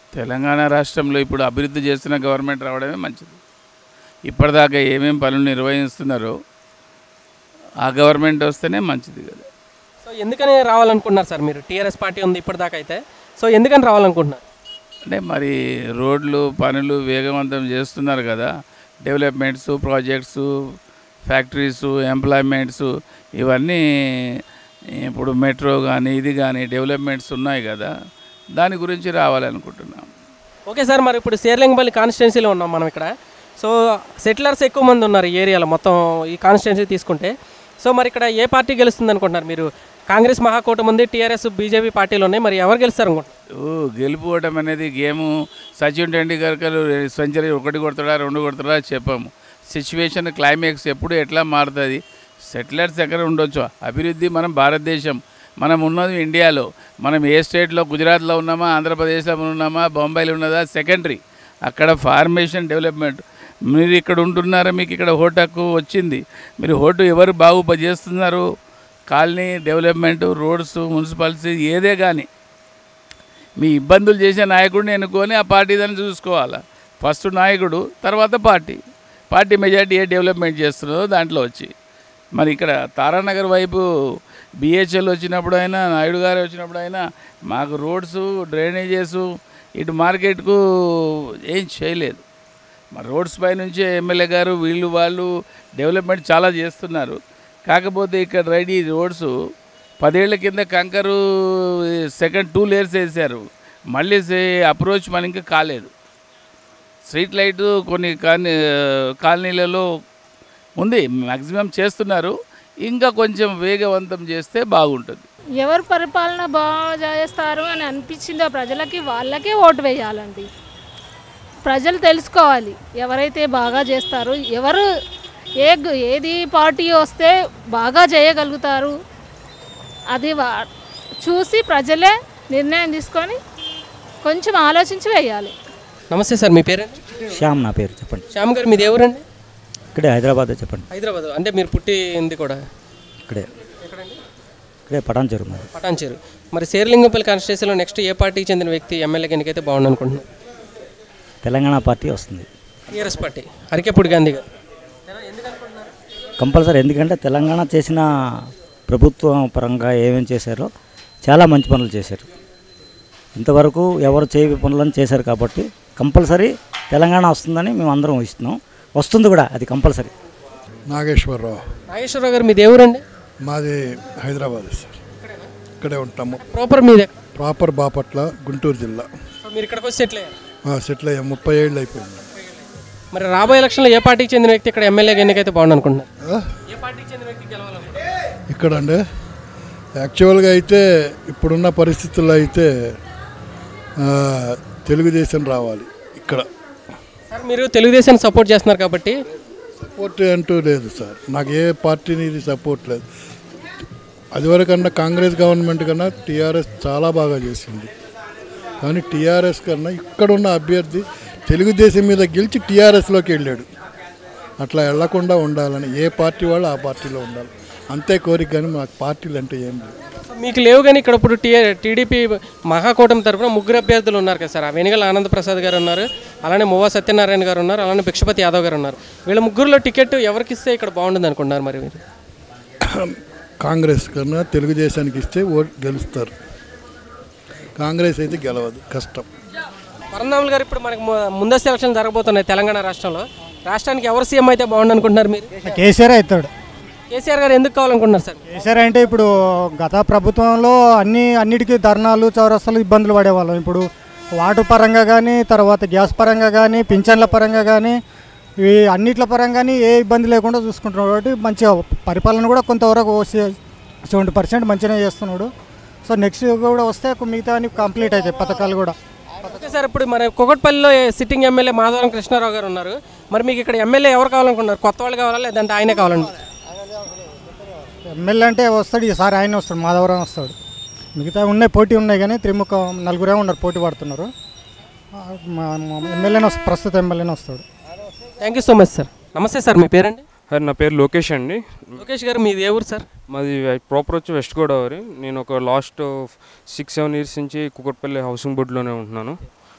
తెలంగాణ రాష్ట్రంలో ఇప్పుడు అభివృద్ధి చేస్తున్న గవర్నమెంట్ రావడమే మంచిది ఇప్పటిదాకా ఏమేం పనులు నిర్వహిస్తున్నారో ఆ గవర్నమెంట్ వస్తేనే మంచిది కదా సో ఎందుకని రావాలనుకుంటున్నారు సార్ మీరు టీఆర్ఎస్ పార్టీ ఉంది ఇప్పటిదాకా అయితే సో ఎందుకని రావాలనుకుంటున్నారు అంటే మరి రోడ్లు పనులు వేగవంతం చేస్తున్నారు కదా డెవలప్మెంట్స్ ప్రాజెక్ట్స్ ఫ్యాక్టరీస్ ఎంప్లాయ్మెంట్స్ ఇవన్నీ ఇప్పుడు మెట్రో కానీ ఇది కానీ డెవలప్మెంట్స్ ఉన్నాయి కదా దాని గురించి రావాలనుకుంటున్నాం ఓకే సార్ మరి ఇప్పుడు శేర్లింగపల్లి కాన్స్టిట్యున్సీలో ఉన్నాం మనం ఇక్కడ సో సెటిలర్స్ ఎక్కువ మంది ఉన్నారు ఈ ఏరియాలో మొత్తం ఈ కాన్స్టిట్యున్సీ తీసుకుంటే సో మరి ఇక్కడ ఏ పార్టీ గెలుస్తుంది అనుకుంటున్నారు మీరు కాంగ్రెస్ మహాకూటమి ఉంది టీఆర్ఎస్ బీజేపీ పార్టీలు ఉన్నాయి మరి ఎవరు గెలుస్తారు అనుకుంటున్నారు ఓ, గెలుపుకోవటం అనేది గేము సచిన్ టెండూల్కర్ సెంచరీ ఒకటి కొడతాడా రెండు కొడతాడా చెప్పాము సిచ్యువేషన్ క్లైమాక్స్ ఎప్పుడు ఎట్లా మారుతుంది సెటిలర్స్ ఎక్కడ ఉండొచ్చు అభివృద్ధి మనం భారతదేశం మనం ఉన్నది ఇండియాలో మనం ఏ స్టేట్లో గుజరాత్లో ఉన్నామా ఆంధ్రప్రదేశ్లో ఉన్నామా బొంబాయిలో ఉన్నదా సెకండరీ అక్కడ ఫార్మేషన్ డెవలప్మెంట్ మీరు ఇక్కడ ఉంటున్నారా మీకు ఇక్కడ హోటకు వచ్చింది మీరు హోటు ఎవరు బాగు చేస్తున్నారు కాలనీ డెవలప్మెంట్ రోడ్స్ మున్సిపాలిటీ ఏదే కానీ మీ ఇబ్బందులు చేసే నాయకుడిని ఎన్నుకొని ఆ పార్టీ దాన్ని చూసుకోవాలా ఫస్ట్ నాయకుడు తర్వాత పార్టీ పార్టీ మెజార్టీ ఏ డెవలప్మెంట్ చేస్తుందో దాంట్లో వచ్చి మరి ఇక్కడ తారానగర్ వైపు బిహెచ్ఎల్ వచ్చినప్పుడు అయినా నాయుడు గారు వచ్చినప్పుడు అయినా మాకు రోడ్స్ డ్రైనేజెస్ ఇటు మార్కెట్కు ఏం చేయలేదు మరి రోడ్స్ పై నుంచి ఎమ్మెల్యే గారు వీళ్ళు వాళ్ళు డెవలప్మెంట్ చాలా చేస్తున్నారు కాకపోతే ఇక్కడ రెడీ రోడ్స్ పదేళ్ల కింద కంకరు సెకండ్ టూ లేయర్స్ వేశారు మళ్ళీ అప్రోచ్ మన ఇంకా కాలేదు స్ట్రీట్ లైట్ కొన్ని కాలనీ కాలనీలలో ఉంది మ్యాక్సిమం చేస్తున్నారు ఇంకా కొంచెం వేగవంతం చేస్తే బాగుంటుంది ఎవరు పరిపాలన బాగా చేస్తారు అని అనిపించిందో ప్రజలకి వాళ్ళకే ఓటు వేయాలండి ప్రజలు తెలుసుకోవాలి ఎవరైతే బాగా చేస్తారో ఎవరు ఏ గు- ఏది పార్టీ వస్తే బాగా చేయగలుగుతారు అది వా- చూసి ప్రజలే నిర్ణయం తీసుకొని కొంచెం ఆలోచించి వేయాలి నమస్తే సార్ మీ పేరండి శ్యామ్ నా పేరు చెప్పండి శ్యామ్ గారు మీది ఎవరండి ఇక్కడే హైదరాబాద్ చెప్పండి హైదరాబాద్ అంటే మీరు పుట్టింది కూడా ఇక్కడే ఇక్కడే పటాన్ చెరువు మాది పటాన్చేరు మరి శేర్లింగంపల్లి కాన్స్టిట్యూన్సీలో నెక్స్ట్ ఏ పార్టీకి చెందిన వ్యక్తి ఎమ్మెల్యే ఎన్నికైతే బాగుంది అనుకుంటున్నారు తెలంగాణ పార్టీ వస్తుంది టీఆర్ఎస్ పార్టీ అరికెప్పుడు గాంధీ గారు కంపల్సరీ ఎందుకంటే తెలంగాణ చేసిన ప్రభుత్వం పరంగా ఏమేమి చేశారో చాలా మంచి పనులు చేశారు ఇంతవరకు ఎవరు చేయ పనులను చేశారు కాబట్టి కంపల్సరీ తెలంగాణ వస్తుందని మేము అందరం ఇస్తున్నాం వస్తుంది కూడా అది కంపల్సరీ నాగేశ్వరరావు నాగేశ్వరరావు గారు మీది ఎవరండి మాది హైదరాబాద్ సార్ ఇక్కడే ఉంటాము ప్రాపర్ మీదే ప్రాపర్ బాపట్ల గుంటూరు జిల్లా సో మీరు ఇక్కడికి వచ్చి సెటిల్ అయ్యారు ఆ, సెటిల్ అయ్యాం ముప్పై ఏళ్ళు అయిపోయింది మరి రాబోయే ఎలక్షన్లో ఏ పార్టీకి చెందిన వ్యక్తి ఇక్కడ ఎమ్మెల్యే ఎన్నికైతే బాగుంది అనుకుంటున్నారు ఆ? ఏ పార్టీకి చెందిన వ్యక్తి గెలవాలనుకుంటున్నారు ఇక్కడ అండి యాక్చువల్గా అయితే ఇప్పుడున్న పరిస్థితుల్లో అయితే ఆ, తెలుగుదేశం రావాలి ఇక్కడ సార్ మీరు తెలుగుదేశాన్ని సపోర్ట్ చేస్తున్నారు కాబట్టి సపోర్ట్ అంటూ లేదు సార్ నాకు ఏ పార్టీని ఇది సపోర్ట్ లేదు అదివరకన్నా కాంగ్రెస్ గవర్నమెంట్ కన్నా టీఆర్ఎస్ చాలా బాగా చేసింది కానీ టీఆర్ఎస్ కన్నా ఇక్కడున్న అభ్యర్థి తెలుగుదేశం మీద గెలిచి టీఆర్ఎస్లోకి వెళ్ళాడు అట్లా వెళ్లకుండా ఉండాలని ఏ పార్టీ వాళ్ళు ఆ పార్టీలో ఉండాలి అంతే కోరిక కానీ మాకు పార్టీలు అంటే ఏం లేదు సో మీకు లేవు కానీ ఇక్కడ ఇప్పుడు టీ టీడీపీ మహాకూటమి తరఫున ముగ్గురు అభ్యర్థులు ఉన్నారు కదా సార్ ఆ వెనుగల ఆనంద్ ప్రసాద్ గారు ఉన్నారు అలానే మువ్వా సత్యనారాయణ గారు ఉన్నారు అలానే భిక్షపతి యాదవ్ గారు ఉన్నారు వీళ్ళ ముగ్గురులో టికెట్ ఎవరికి ఇస్తే ఇక్కడ బాగుంటుంది అనుకుంటున్నారు మరి మీరు కాంగ్రెస్ కన్నా తెలుగుదేశానికి ఇస్తే ఓట్ గెలుస్తారు కాంగ్రెస్ అయితే గెలవదు కష్టం పరంధాములు గారు ఇప్పుడు మనకు ము- ముందస్తు ఎలక్షన్ జరగబోతున్నాయి తెలంగాణ రాష్ట్రంలో రాష్ట్రానికి ఎవరు సీఎం అయితే బాగుండు అనుకుంటున్నారు మీరు కేసీఆర్ అవుతాడు కేసీఆర్ గారు ఎందుకు కావాలనుకుంటున్నారు సార్ కేసీఆర్ అంటే ఇప్పుడు గత ప్రభుత్వంలో అన్ని అన్నిటికీ ధర్నాలు చౌరస్తలు ఇబ్బందులు పడేవాళ్ళం ఇప్పుడు వాటర్ పరంగా కానీ తర్వాత గ్యాస్ పరంగా కానీ పింఛన్ల పరంగా కానీ ఇవి అన్నిట్ల పరంగా కానీ ఏ ఇబ్బంది లేకుండా చూసుకుంటున్నాడు కాబట్టి మంచిగా పరిపాలన కూడా కొంతవరకు సెవెంటీ పర్సెంట్ మంచిగానే చేస్తున్నాడు సో నెక్స్ట్ కూడా వస్తే మిగతా అన్ని కంప్లీట్ అవుతాయి పథకాలు కూడా ఓకే సార్ ఇప్పుడు మరి కుకట్పల్లిలో సిట్టింగ్ ఎమ్మెల్యే మాధవరం కృష్ణారావు గారు ఉన్నారు మరి మీకు ఇక్కడ ఎమ్మెల్యే ఎవరు కావాలనుకుంటున్నారు కొత్త వాళ్ళు కావాలా లేదంటే ఆయనే కావాలండి ఎమ్మెల్యే అంటే వస్తాడు ఈసారి ఆయన వస్తాడు మాధవరం వస్తాడు మిగతా ఉన్నాయి పోటీ ఉన్నాయి కానీ త్రిముఖ నలుగురే ఉన్నారు పోటీ పడుతున్నారు ఆ, మా ఎమ్మెల్యేనే వస్తాడు ప్రస్తుత ఎమ్మెల్యేనే వస్తాడు thank you so much sir నమస్తే సార్ మీ పేరండి సార్ నా పేరు లోకేష్ అండి లోకేష్ గారు మీది ఏ ఊరు సార్ మాది ప్రాపర్ వచ్చి వెస్ట్ గోదావరి నేను ఒక లాస్ట్ సిక్స్ సెవెన్ ఇయర్స్ నుంచి కుకట్పల్లి హౌసింగ్ బోర్డులోనే ఉంటున్నాను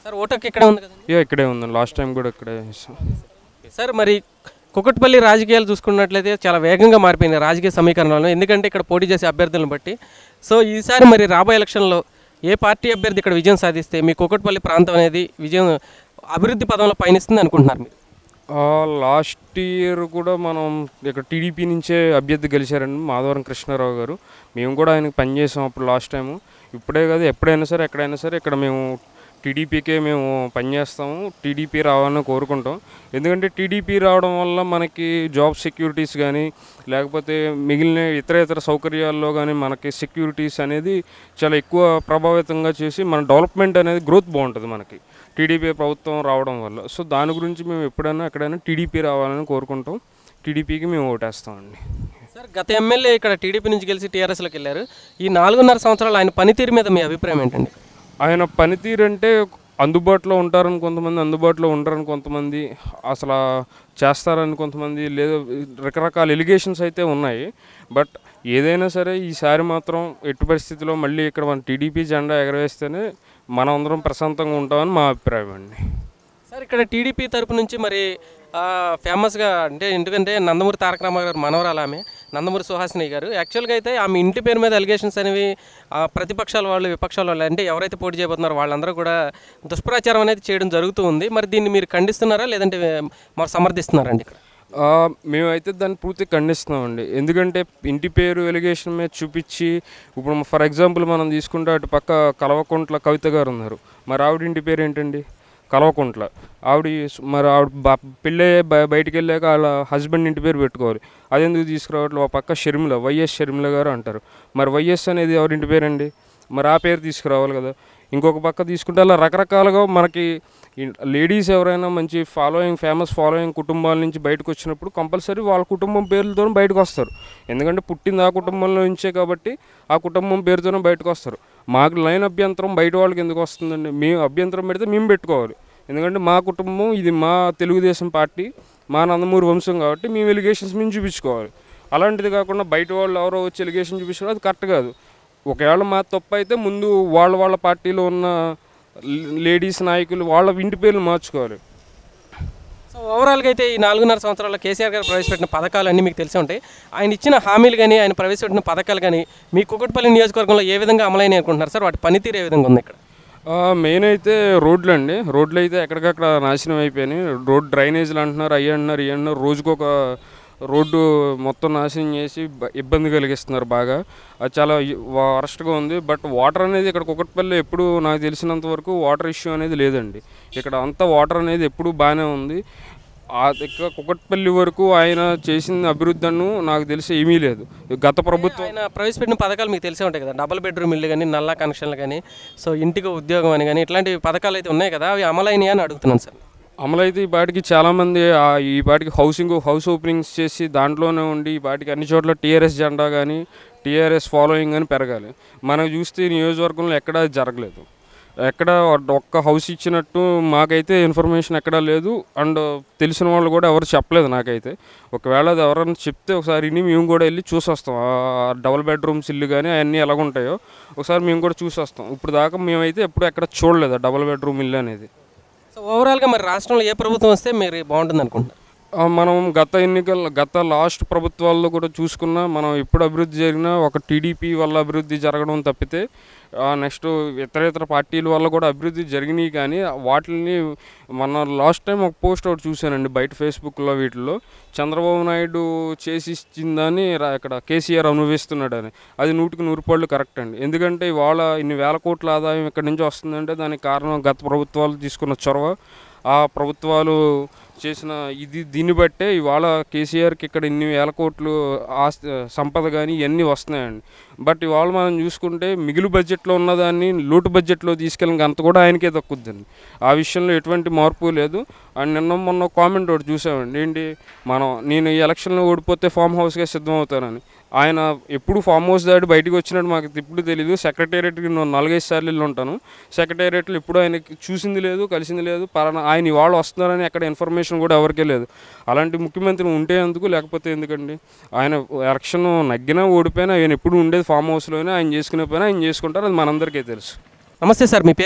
సార్ ఓటక్ ఇక్కడే ఉంది కదండి ఇక ఇక్కడే ఉందండి లాస్ట్ టైం కూడా ఇక్కడే వేసాం. సార్ మరి కుకట్పల్లి రాజకీయాలు చూసుకున్నట్లయితే చాలా వేగంగా మారిపోయినాయి రాజకీయ సమీకరణాలను ఎందుకంటే ఇక్కడ పోటీ చేసే అభ్యర్థులను బట్టి సో ఈసారి మరి రాబోయే ఎలక్షన్లో ఏ పార్టీ అభ్యర్థి ఇక్కడ విజయం సాధిస్తే మీ కుకట్పల్లి ప్రాంతం అనేది విజయం అభివృద్ధి పదంలో పయనిస్తుంది అనుకుంటున్నారు మీరు ఆ, లాస్ట్ ఇయర్ కూడా మనం ఇక్కడ టీడీపీ నుంచే అభ్యర్థి గెలిచారండి మాధవరం కృష్ణారావు గారు మేము కూడా ఆయనకి పనిచేసాం అప్పుడు లాస్ట్ టైము ఇప్పుడే కాదు ఎప్పుడైనా సరే ఎక్కడైనా సరే ఇక్కడ మేము టీడీపీకే మేము పనిచేస్తాము టీడీపీ రావాలని కోరుకుంటాం ఎందుకంటే టీడీపీ రావడం వల్ల మనకి జాబ్ సెక్యూరిటీస్ కానీ లేకపోతే మిగిలిన ఇతర ఇతర సౌకర్యాల్లో కానీ మనకి సెక్యూరిటీస్ అనేది చాలా ఎక్కువ ప్రభావితంగా చేసి మన డెవలప్మెంట్ అనేది గ్రోత్ బాగుంటుంది మనకి టీడీపీ ప్రభుత్వం రావడం వల్ల సో దాని గురించి మేము ఎప్పుడైనా ఎక్కడైనా టీడీపీ రావాలని కోరుకుంటాం టీడీపీకి మేము ఓటేస్తామండి సార్ గత ఎమ్మెల్యే ఇక్కడ టీడీపీ నుంచి గెలిచి టీఆర్ఎస్లోకి వెళ్ళారు ఈ నాలుగున్నర సంవత్సరాలు ఆయన పనితీరు మీద మీ అభిప్రాయం ఏంటండి ఆయన పనితీరు అంటే అందుబాటులో ఉంటారని కొంతమంది అందుబాటులో ఉండరని కొంతమంది అసలు చేస్తారని కొంతమంది లేదా రకరకాల ఎలిగేషన్స్ అయితే ఉన్నాయి బట్ ఏదైనా సరే ఈసారి మాత్రం ఎట్టి పరిస్థితిలో మళ్ళీ ఇక్కడ మన టీడీపీ జెండా ఎగరవేస్తేనే మనం అందరం ప్రశాంతంగా ఉంటామని మా అభిప్రాయం అండి సార్ ఇక్కడ టీడీపీ తరపు నుంచి మరి ఆ, ఫేమస్గా అంటే ఎందుకంటే నందమూరి తారక రామారావు గారు మనవరాలు ఆమె నందమూరి సుహాసిని గారు యాక్చువల్గా అయితే ఆమె ఇంటి పేరు మీద అలిగేషన్స్ అనేవి ఆ, ప్రతిపక్షాల వాళ్ళు విపక్షాల వాళ్ళు అంటే ఎవరైతే పోటీ చేయబోతున్నారో వాళ్ళందరూ కూడా దుష్ప్రచారం అనేది చేయడం జరుగుతూ ఉంది మరి దీన్ని మీరు ఖండిస్తున్నారా లేదంటే మరి సమర్థిస్తున్నారండి ఇక్కడ ఆ, మేమైతే దాన్ని పూర్తి ఖండిస్తున్నామండి ఎందుకంటే ఇంటి పేరు ఎలిగేషన్ మీద చూపించి ఇప్పుడు ఫర్ ఎగ్జాంపుల్ మనం తీసుకుంటే అటు పక్క కలవకుంట్ల కవిత గారు ఉన్నారు మరి ఆవిడ ఇంటి పేరు ఏంటండి కలవకుంట్ల ఆవిడ స్- మరి ఆవిడ బ పెళ్ళి బ- బయటికి వెళ్ళాక వాళ్ళ హస్బెండ్ ఇంటి పేరు పెట్టుకోవాలి అదెందుకు తీసుకురావట్లేదు ఆ పక్క షర్మిల వైఎస్ షర్మిల గారు అంటారు మరి వైఎస్ అనేది ఎవరింటి పేరండి మరి ఆ పేరు తీసుకురావాలి కదా ఇంకొక పక్క తీసుకుంటే అలా రకరకాలుగా మనకి లేడీస్ ఎవరైనా మంచి ఫాలోయింగ్ ఫేమస్ ఫాలోయింగ్ కుటుంబాల నుంచి బయటకు వచ్చినప్పుడు కంపల్సరీ వాళ్ళ కుటుంబం పేర్లతో బయటకు వస్తారు ఎందుకంటే పుట్టింది ఆ కుటుంబంలో నుంచే కాబట్టి ఆ కుటుంబం పేరుతోనే బయటకు వస్తారు మాకు లైన్ అభ్యంతరం బయట వాళ్ళకి ఎందుకు వస్తుందండి మేము అభ్యంతరం పెడితే మేము పెట్టుకోవాలి ఎందుకంటే మా కుటుంబం ఇది మా తెలుగుదేశం పార్టీ మా నందమూరి వంశం కాబట్టి మేము ఎలిగేషన్స్ మేము చూపించుకోవాలి అలాంటిది కాకుండా బయట వాళ్ళు ఎవరో వచ్చి ఎలిగేషన్ చూపించడం అది కరెక్ట్ కాదు ఒకవేళ మా తప్పు అయితే ముందు వాళ్ళ వాళ్ళ పార్టీలో ఉన్న లేడీస్ నాయకులు వాళ్ళ ఇంటి పేర్లు మార్చుకోవాలి సో ఓవరాల్గా అయితే ఈ నాలుగున్నర సంవత్సరాల్లో కేసీఆర్ గారు ప్రవేశపెట్టిన పథకాలు అన్నీ మీకు తెలిసే ఉంటాయి ఆయన ఇచ్చిన హామీలు కానీ ఆయన ప్రవేశపెట్టిన పథకాలు కానీ మీ కుక్కట్పల్లి నియోజకవర్గంలో ఏ విధంగా అమలైనాయి అనుకుంటున్నారు సార్ వాటి పనితీరు ఏ విధంగా ఉంది ఇక్కడ ఆ, మెయిన్ అయితే రోడ్లు అండి రోడ్లు అయితే ఎక్కడికక్కడ నాశనం అయిపోయినాయి రోడ్ డ్రైనేజీలు అంటున్నారు అయ్యి అంటున్నారు ఇవి అంటున్నారు రోజుకొక రోడ్డు మొత్తం నాశనం చేసి బ- ఇబ్బంది కలిగిస్తున్నారు బాగా అది చాలా వరస్ట్గా ఉంది బట్ వాటర్ అనేది ఇక్కడ కుకట్పల్లి ఎప్పుడు నాకు తెలిసినంత వరకు వాటర్ ఇష్యూ అనేది లేదండి ఇక్కడ అంతా వాటర్ అనేది ఎప్పుడు బాగానే ఉంది ఆ ఇక్కడ కుకట్పల్లి వరకు ఆయన చేసిన అభివృద్ధి అను నాకు తెలిసి ఏమీ లేదు గత ప్రభుత్వం ఆయన ప్రవేశపెట్టిన పథకాలు మీకు తెలిసే ఉంటాయి కదా డబుల్ బెడ్రూమ్ ఇల్లు కానీ నల్లా కనెక్షన్లు కానీ సో ఇంటికి ఉద్యోగం అని కానీ ఇట్లాంటి పథకాలు అయితే ఉన్నాయి కదా అవి అమలైనయా అని అడుగుతున్నాను సార్ అమలైతే ఈ పాటికి చాలామంది ఆ ఈ పాటికి హౌసింగ్ హౌస్ ఓపెనింగ్స్ చేసి దాంట్లోనే ఉండి ఈ పాటికి అన్ని చోట్ల టీఆర్ఎస్ జెండా కానీ టీఆర్ఎస్ ఫాలోయింగ్ అని పెరగాలి మనం చూస్తే ఈ నియోజకవర్గంలో ఎక్కడా అది జరగలేదు ఎక్కడ ఒక్క హౌస్ ఇచ్చినట్టు మాకైతే ఇన్ఫర్మేషన్ ఎక్కడా లేదు అండ్ తెలిసిన వాళ్ళు కూడా ఎవరు చెప్పలేదు నాకైతే ఒకవేళ అది ఎవరైనా చెప్తే ఒకసారి ఇని మేము కూడా వెళ్ళి చూసి వస్తాం ఆ డబుల్ బెడ్రూమ్స్ ఇల్లు కానీ అవన్నీ ఎలాగుంటాయో ఒకసారి మేము కూడా చూసి వస్తాం ఇప్పుడు దాకా మేమైతే ఎప్పుడు ఎక్కడ చూడలేదు ఆ డబుల్ బెడ్రూమ్ ఇల్లు అనేది సో ఓవరాల్గా మరి రాష్ట్రంలో ఏ ప్రభుత్వం వస్తే మీరు బాగుంటుంది అనుకుంటున్నారు ఆ, మనం గత ఎన్నికల గత లాస్ట్ ప్రభుత్వాల్లో కూడా చూసుకున్నా మనం ఎప్పుడు అభివృద్ధి జరిగినా ఒక టీడీపీ వల్ల అభివృద్ధి జరగడం తప్పితే నెక్స్ట్ ఇతర ఇతర పార్టీల వల్ల కూడా అభివృద్ధి జరిగినాయి కానీ వాటిని మన లాస్ట్ టైం ఒక పోస్ట్ ఒకటి చూశానండి బయట ఫేస్బుక్లో వీటిల్లో చంద్రబాబు నాయుడు చేసి ఇచ్చిందని రా- ఇక్కడ కేసీఆర్ అనుభవిస్తున్నాడని అది నూటికి నూరు పాళ్ళు కరెక్ట్ అండి ఎందుకంటే ఇవాళ ఇన్ని వేల కోట్ల ఆదాయం ఇక్కడి నుంచి వస్తుందంటే దానికి కారణం గత ప్రభుత్వాలు తీసుకున్న చొరవ ఆ ప్రభుత్వాలు చేసిన ఇది దీన్ని బట్టే ఇవాళ కేసీఆర్కి ఇక్కడ ఇన్ని వేల కోట్లు ఆస్తి సంపద కానీ ఇవన్నీ వస్తున్నాయండి బట్ ఇవాళ మనం చూసుకుంటే మిగులు బడ్జెట్లో ఉన్నదాన్ని లోటు బడ్జెట్లో తీసుకెళ్ళిన అంత కూడా ఆయనకే దక్కుద్దండి ఆ విషయంలో ఎటువంటి మార్పు లేదు అండ్ నిన్న మొన్న కామెంట్ ఒకటి చూసామండి ఏంటి మనం నేను ఈ ఎలక్షన్లో ఓడిపోతే ఫామ్ హౌస్గా సిద్ధమవుతానని ఆయన ఎప్పుడు ఫామ్ హౌస్ దాటి బయటకు వచ్చినట్టు మాకు ఇప్పుడు తెలియదు సెక్రటేరియట్కి నేను నాలుగైదు సార్లు వెళ్ళి ఉంటాను సెక్రటేరియట్లో ఎప్పుడు ఆయన చూసింది లేదు కలిసింది లేదు పలానా ఆయన ఇవాళ వస్తున్నారని ఎక్కడ ఇన్ఫర్మేషన్ కూడా ఎవరికీ లేదు అలాంటి ముఖ్యమంత్రి ఉంటే ఎందుకు లేకపోతే ఎందుకండి ఆయన ఎలక్షన్ నగ్గినా ఓడిపోయినా ఆయన ఎప్పుడు ఉండేది ఫామ్ హౌస్లోనే ఆయన చేసుకునే పని ఆయన చేసుకుంటారు అది మనందరికీ తెలుసు నమస్తే సార్ మీ పేరండి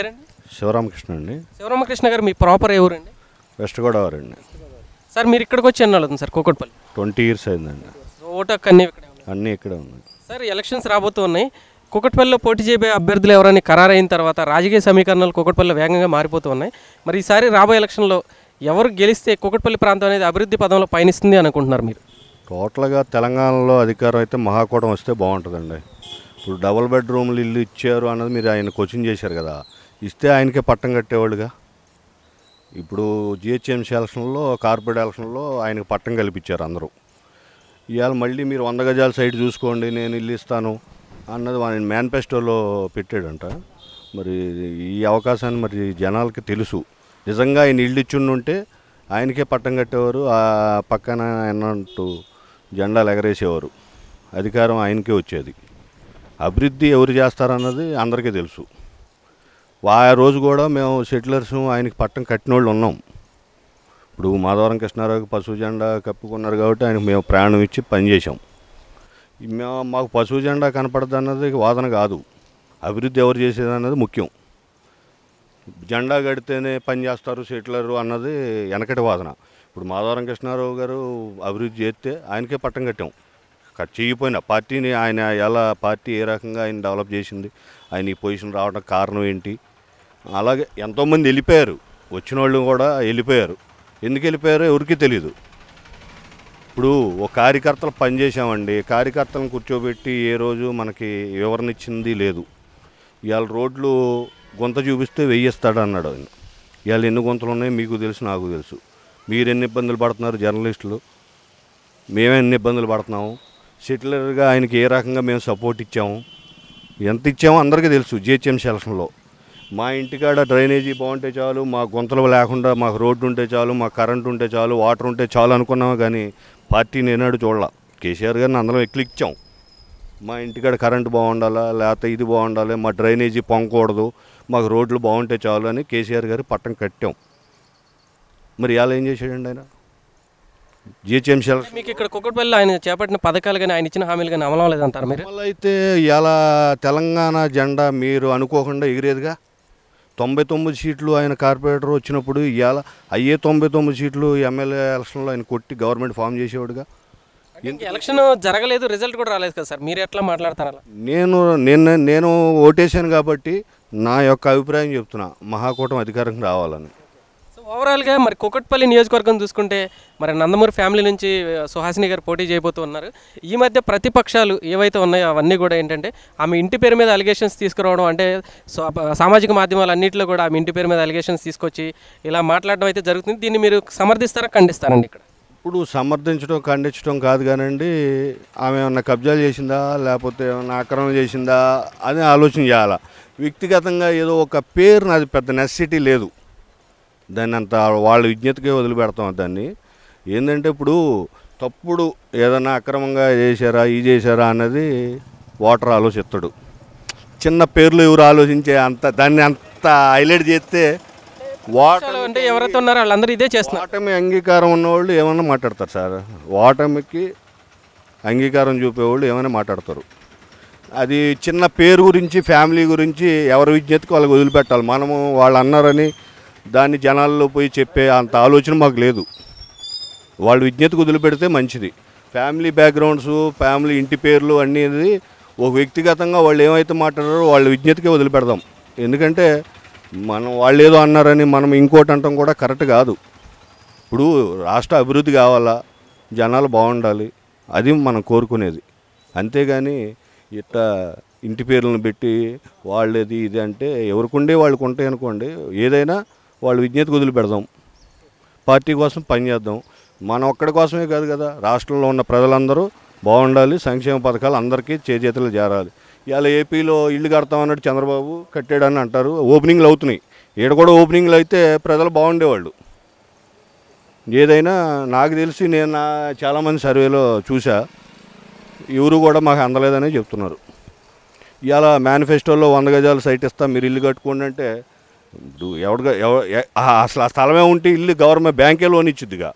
శివరామకృష్ణ అండి శివరామకృష్ణ గారు మీ ప్రాపర్ ఏ ఊరండి వెస్ట్ గోదావరి అండి సార్ మీరు ఇక్కడికి వచ్చి ఎన్నాళ్ళు అవుతుంది సార్ కూకట్పల్లి ట్వంటీ ఇయర్స్ అయిందండి సో ఓటు హక్కు అన్నీ ఇక్కడే ఉన్నాయి అన్నీ ఇక్కడే ఉన్నాయి సార్ ఎలక్షన్స్ రాబోతూ ఉన్నాయి కుకట్పల్లిలో పోటీ చేయబోయే అభ్యర్థులు ఎవరైనా ఖరారైన తర్వాత రాజకీయ సమీకరణలు కుకట్పల్లిలో వేగంగా మారిపోతూ ఉన్నాయి మరి ఈసారి రాబోయే ఎలక్షన్లో ఎవరు గెలిస్తే కుకట్పల్లి ప్రాంతం అనేది అభివృద్ధి పదంలో పయనిస్తుంది అనుకుంటున్నారు మీరు టోటల్గా తెలంగాణలో అధికారం అయితే మహాకూటం వస్తే బాగుంటుందండి ఇప్పుడు డబుల్ బెడ్రూమ్లు ఇల్లు ఇచ్చారు అన్నది మీరు ఆయన కోచింగ్ చేశారు కదా ఇస్తే ఆయనకే పట్టం కట్టేవాళ్ళుగా ఇప్పుడు జిహెచ్ఎంసీ ఎలక్షన్లో కార్పొరేట్ ఎలక్షన్లో ఆయనకు పట్టం కల్పించారు అందరూ ఇవాళ మళ్ళీ మీరు వంద గజాల సైడ్ చూసుకోండి నేను ఇల్లు ఇస్తాను అన్నది ఆయన మేనిఫెస్టోలో పెట్టాడంట మరి ఈ అవకాశాన్ని మరి జనాలకి తెలుసు నిజంగా ఆయన ఇల్లు ఇచ్చుండుంటే ఆయనకే పట్టం కట్టేవారు ఆ పక్కన అన్నట్టు జెండాలు ఎగరేసేవారు అధికారం ఆయనకే వచ్చేది అభివృద్ధి ఎవరు చేస్తారన్నది అందరికీ తెలుసు ఆ రోజు కూడా మేము సెటిలర్స్ ఆయనకి పట్టం కట్టిన వాళ్ళు ఉన్నాం ఇప్పుడు మాధవరం కృష్ణారావుకి పశువు జెండా కప్పుకున్నారు కాబట్టి ఆయనకు మేము ప్రాణం ఇచ్చి పనిచేసాం ఈ మేము మాకు పశువు జెండా కనపడదు అన్నది వాదన కాదు అభివృద్ధి ఎవరు చేసేది అన్నది ముఖ్యం జెండా కడితేనే పని చేస్తారు సెటిలరు అన్నది వెనకటి వాదన ఇప్పుడు మాధవరం కృష్ణారావు గారు అభివృద్ధి చేస్తే ఆయనకే పట్టం కట్టాం కట్ చేయకపోయినా పార్టీని ఆయన ఎలా పార్టీ ఏ రకంగా ఆయన డెవలప్ చేసింది ఆయన ఈ పొజిషన్ రావడం కారణం ఏంటి అలాగే ఎంతోమంది వెళ్ళిపోయారు వచ్చిన వాళ్ళు కూడా వెళ్ళిపోయారు ఎందుకు వెళ్ళిపోయారో ఎవరికీ తెలియదు ఇప్పుడు ఒక కార్యకర్తలు పనిచేసామండి కార్యకర్తలను కూర్చోబెట్టి ఏ రోజు మనకి వివరణ ఇచ్చింది లేదు ఇవాళ రోడ్లు గుంత చూపిస్తే వెయ్యిస్తాడు అన్నాడు ఆయన ఇవాళ ఎన్ని గుంతలు ఉన్నాయో మీకు తెలుసు నాకు తెలుసు మీరు ఎన్ని ఇబ్బందులు పడుతున్నారు జర్నలిస్టులు మేమే ఎన్ని ఇబ్బందులు పడుతున్నాము సెటిలర్గా ఆయనకి ఏ రకంగా మేము సపోర్ట్ ఇచ్చాము ఎంత ఇచ్చామో అందరికీ తెలుసు జిహెచ్ఎం సెలక్షన్లో మా ఇంటికాడ డ్రైనేజీ బాగుంటే చాలు మా గుంతలు లేకుండా మాకు రోడ్డు ఉంటే చాలు మా కరెంట్ ఉంటే చాలు వాటర్ ఉంటే చాలు అనుకున్నాము కానీ పార్టీని ఏనాడు చూడాల కేసీఆర్ గారిని అందరం ఎక్కిలిచ్చాం మా ఇంటికాడ కరెంట్ బాగుండాలా లేకపోతే ఇది బాగుండాలి మా డ్రైనేజీ పొంగకూడదు మాకు రోడ్లు బాగుంటే చాలు అని కేసీఆర్ గారు పట్టం కట్టాం మరి ఇవాళ ఏం చేశాడండి ఆయన జిహెచ్ఎం సెలక్షన్ మీకు ఇక్కడ కుకట్పల్లిలో ఆయన చేపట్టిన పథకాలు కానీ ఆయన ఇచ్చిన హామీలు కానీ అమలం లేదంటారు మీరు మళ్ళీ అయితే ఇలా తెలంగాణ జెండా మీరు అనుకోకుండా ఎగిరేదిగా తొంభై తొమ్మిది సీట్లు ఆయన కార్పొరేటర్ వచ్చినప్పుడు ఇవాళ అయ్యే తొంభై తొమ్మిది సీట్లు ఎమ్మెల్యే ఎలక్షన్లో ఆయన కొట్టి గవర్నమెంట్ ఫామ్ చేసేవాడుగా ఇంక ఎలక్షన్ జరగలేదు రిజల్ట్ కూడా రాలేదు కదా సార్ మీరు ఎట్లా మాట్లాడతారు అలా నేను నేను నేను ఓటేశాను కాబట్టి నా యొక్క అభిప్రాయం చెప్తున్నా మహాకూటమి అధికారం రావాలని సో ఓవరాల్గా మరి కుకట్పల్లి నియోజకవర్గం చూసుకుంటే మరి నందమూరి ఫ్యామిలీ నుంచి ఆ, సుహాసిని గారు పోటీ చేయబోతూ ఉన్నారు ఈ మధ్య ప్రతిపక్షాలు ఏవైతే ఉన్నాయో అవన్నీ కూడా ఏంటంటే ఆమె ఇంటి పేరు మీద అలిగేషన్స్ తీసుకురావడం అంటే సో- సామాజిక మాధ్యమాలు అన్నింటిలో కూడా ఆమె ఇంటి పేరు మీద అలిగేషన్స్ తీసుకొచ్చి ఇలా మాట్లాడడం అయితే జరుగుతుంది దీన్ని మీరు సమర్థిస్తారా ఖండిస్తారండి ఇక్కడ ఇప్పుడు సమర్థించడం ఖండించడం కాదు కానండి ఆమె ఏమన్నా కబ్జాలు చేసిందా లేకపోతే ఏమన్నా ఆక్రమణ చేసిందా అని ఆలోచన చేయాలా వ్యక్తిగతంగా ఏదో ఒక పేరు నాది పెద్ద నెసెసిటీ లేదు దాన్ని అంత వాళ్ళ విజ్ఞతకే వదిలిపెడతాం దాన్ని ఏంటంటే ఇప్పుడు తప్పుడు ఏదైనా అక్రమంగా చేశారా ఈ చేశారా అన్నది ఓటర్ ఆలోచిస్తాడు చిన్న పేర్లు ఎవరు ఆలోచించే అంత దాన్ని అంత హైలైట్ చేస్తే ఓటర్ అంటే ఎవరైతే ఉన్నారో వాళ్ళందరూ ఇదే చేస్తున్నారు ఓటమి అంగీకారం ఉన్నవాళ్ళు ఏమన్నా మాట్లాడతారు సార్ ఓటమికి అంగీకారం చూపేవాళ్ళు ఏమైనా మాట్లాడతారు అది చిన్న పేరు గురించి ఫ్యామిలీ గురించి ఎవరి విజ్ఞతకి వాళ్ళకి వదిలిపెట్టాలి మనము వాళ్ళు అన్నారని దాన్ని జనాల్లో పోయి చెప్పే అంత ఆలోచన మాకు లేదు వాళ్ళ విజ్ఞతకు వదిలిపెడితే మంచిది ఫ్యామిలీ బ్యాక్గ్రౌండ్స్ ఫ్యామిలీ ఇంటి పేర్లు అనేది ఒక వ్యక్తిగతంగా వాళ్ళు ఏమైతే మాట్లాడారో వాళ్ళ విజ్ఞతకే వదిలిపెడదాం ఎందుకంటే మనం వాళ్ళు ఏదో అన్నారని మనం ఇంకోటి అంటాం కూడా కరెక్ట్ కాదు ఇప్పుడు రాష్ట్ర అభివృద్ధి కావాలా జనాలు బాగుండాలి అది మనం కోరుకునేది అంతేగాని ఇట్లా ఇంటి పేర్లను పెట్టి వాళ్ళది ఇది అంటే ఎవరికుండే వాళ్ళకు ఉంటాయి అనుకోండి ఏదైనా వాళ్ళ విజ్ఞతకు వదిలిపెడదాం పార్టీ కోసం పనిచేద్దాం మన ఒక్కడి కోసమే కాదు కదా రాష్ట్రంలో ఉన్న ప్రజలందరూ బాగుండాలి సంక్షేమ పథకాలు అందరికీ చేజేతులు చేరాలి ఇవాళ ఏపీలో ఇల్లు కడతామన్నట్టు చంద్రబాబు కట్టాడని అంటారు ఓపెనింగ్లు అవుతున్నాయి ఈడ కూడా ఓపెనింగ్లు అయితే ప్రజలు బాగుండేవాళ్ళు ఏదైనా నాకు తెలిసి నేను నా చాలామంది సర్వేలో చూసా ఎవరు కూడా మాకు అందలేదని చెప్తున్నారు ఇవాళ మేనిఫెస్టోలో వంద గజాలు సైట్ ఇస్తాం మీరు ఇల్లు కట్టుకోండి అంటే ఇప్పుడు ఎవడుగా ఎవ- ఎ- ఆ అసలు ఆ స్థలమే ఉంటే ఇల్లు గవర్నమెంట్ బ్యాంకే లోన్ ఇచ్చుద్దిగా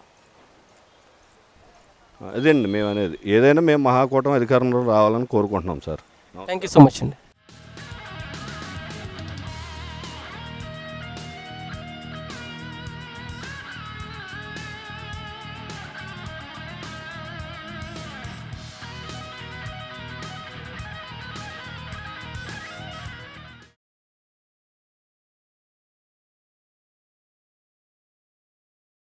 అదేండి మేము అనేది ఏదైనా మేము మహాకూటమి అధికారంలో రావాలని కోరుకుంటున్నాం sir thank you so much అండి